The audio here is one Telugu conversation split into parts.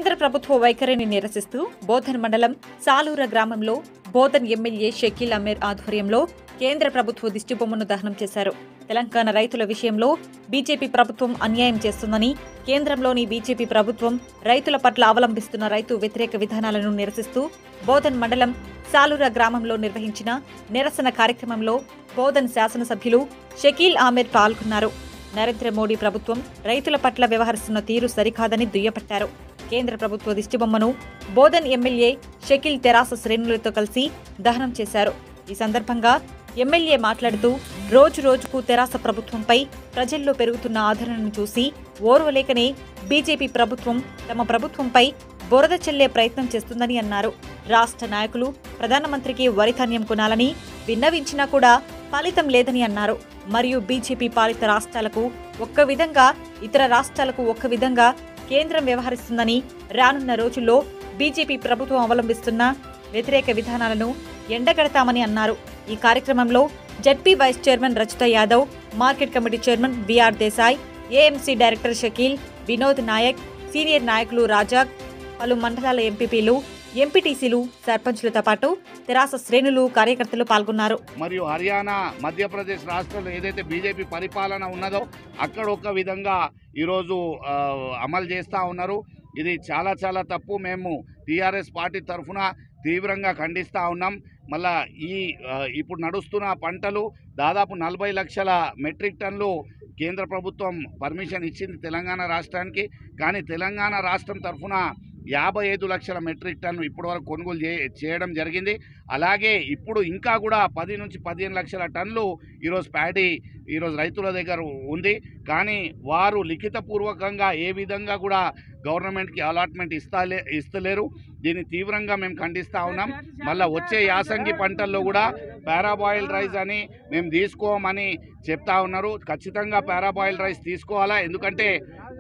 కేంద్ర ప్రభుత్వ వైఖరిని నిరసిస్తూ బోధన్ మండలం సాలూర గ్రామంలో బోధన్ ఎమ్మెల్యే షకీల్ అమీర్ ఆధ్వర్యంలో కేంద్ర ప్రభుత్వ దిష్టిబొమ్మను దహనం చేశారు తెలంగాణ రైతుల విషయంలో బీజేపీ ప్రభుత్వం అన్యాయం చేస్తుందని కేంద్రంలోని బీజేపీ ప్రభుత్వం రైతుల పట్ల అవలంబిస్తున్న రైతు వ్యతిరేక విధానాలను నిరసిస్తూ బోధన్ మండలం సాలూర గ్రామంలో నిర్వహించిన నిరసన కార్యక్రమంలో బోధన్ శాసనసభ్యులు షకీల్ ఆమీర్ పాల్గొన్నారు నరేంద్ర మోడీ ప్రభుత్వం రైతుల పట్ల వ్యవహరిస్తున్న తీరు సరికాదని దుయ్యబట్టారు కేంద్ర ప్రభుత్వ దిష్టిబొమ్మను బోధన్ ఎమ్మెల్యే షకీల్ తెరాస శ్రేణులతో కలిసి దహనం చేశారు ఈ సందర్భంగా ఎమ్మెల్యే మాట్లాడుతూ రోజు రోజుకు తెరాస ప్రభుత్వంపై ప్రజల్లో పెరుగుతున్న ఆదరణను చూసి ఓర్వలేకనే బీజేపీ ప్రభుత్వం తమ ప్రభుత్వంపై బురద చెల్లే ప్రయత్నం చేస్తుందని అన్నారు రాష్ట్ర నాయకులు ప్రధానమంత్రికి వరిధాన్యం కొనాలని విన్నవించినా కూడా ఫలితం లేదని అన్నారు మరియు బీజేపీ పాలిత రాష్ట్రాలకు ఒక్క విధంగా ఇతర రాష్ట్రాలకు ఒక్క విధంగా కేంద్రం వ్యవహరిస్తుందని రానున్న రోజుల్లో బీజేపీ ప్రభుత్వం అవలంబిస్తున్న వ్యతిరేక విధానాలను ఎండగడతామని అన్నారు ఈ కార్యక్రమంలో ZP vice chairman Rachita Yadav market committee chairman BR Desai AMC director Shakeel Vinod Nayak senior నాయకులు రాజాక్ పలు మండలాల ఎంపీపీలు ఎంపీటీసీలు సర్పంచులతో పాటు తెరాస శ్రేణులు కార్యకర్తలు పాల్గొన్నారు మరియు హర్యానా మధ్యప్రదేశ్ రాష్ట్రాల్లో ఏదైతే బీజేపీ పరిపాలన ఉన్నదో అక్కడ ఒక విధంగా ఈరోజు ఆ, అమలు చేస్తూ ఉన్నారు ఇది చాలా చాలా తప్పు మేము టీఆర్ఎస్ పార్టీ తరఫున తీవ్రంగా ఖండిస్తూ ఉన్నాం మళ్ళా ఈ ఆ, ఇప్పుడు నడుస్తున్న పంటలు దాదాపు నలభై లక్షల మెట్రిక్ టన్లు కేంద్ర ప్రభుత్వం పర్మిషన్ ఇచ్చింది తెలంగాణ రాష్ట్రానికి కానీ తెలంగాణ రాష్ట్రం తరఫున యాభై ఐదు లక్షల మెట్రిక్ టన్ను ఇప్పటివరకు కొనుగోలు చే చేయడం జరిగింది అలాగే ఇప్పుడు ఇంకా కూడా పది నుంచి పదిహేను లక్షల టన్నులు ఈరోజు ప్యాడీ ఈరోజు రైతుల దగ్గర ఉంది కానీ వారు లిఖితపూర్వకంగా ఏ విధంగా కూడా గవర్నమెంట్కి అలాట్మెంట్ ఇస్తాలే ఇస్తలేరు దీన్ని తీవ్రంగా మేము ఖండిస్తూ ఉన్నాం మళ్ళీ వచ్చే యాసంగి పంటల్లో కూడా పారాబాయిల్ రైస్ అని మేము తీసుకోమని చెప్తా ఉన్నారు ఖచ్చితంగా పారాబాయిల్ రైస్ తీసుకోవాలా ఎందుకంటే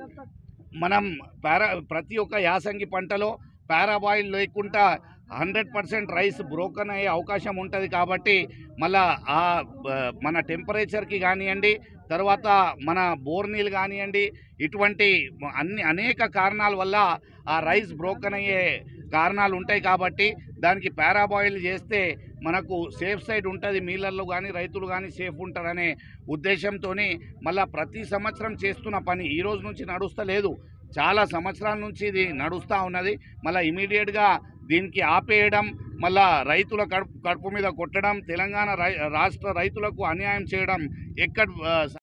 మనం పారా ప్రతి ఒక్క యాసంగి పంటలో పారాబాయిల్ లేకుండా హండ్రెడ్ పర్సెంట్ రైస్ బ్రోకన్ అయ్యే అవకాశం ఉంటుంది కాబట్టి మళ్ళా ఆ బ- మన టెంపరేచర్కి కానివ్వండి తర్వాత మన బోర్ నీళ్ళు కానివ్వండి ఇటువంటి అన్ని అనేక కారణాల వల్ల ఆ రైస్ బ్రోకన్ అయ్యే కారణాలు ఉంటాయి కాబట్టి దానికి పారాబాయిల్ చేస్తే మనకు సేఫ్ సైడ్ ఉంటుంది మీలల్లో కానీ రైతులు కానీ సేఫ్ ఉంటారనే ఉద్దేశంతో మళ్ళా ప్రతి సంవత్సరం చేస్తున్న పని ఈ రోజు నుంచి నడుస్తలేదు చాలా సంవత్సరాల నుంచి ఇది నడుస్తూ ఉన్నది మళ్ళీ ఇమీడియట్గా దీనికి ఆపేయడం మళ్ళా రైతుల కడుపు కడుపు మీద కొట్టడం తెలంగాణ రై రాష్ట్ర రైతులకు అన్యాయం చేయడం ఎక్కడ ఆ,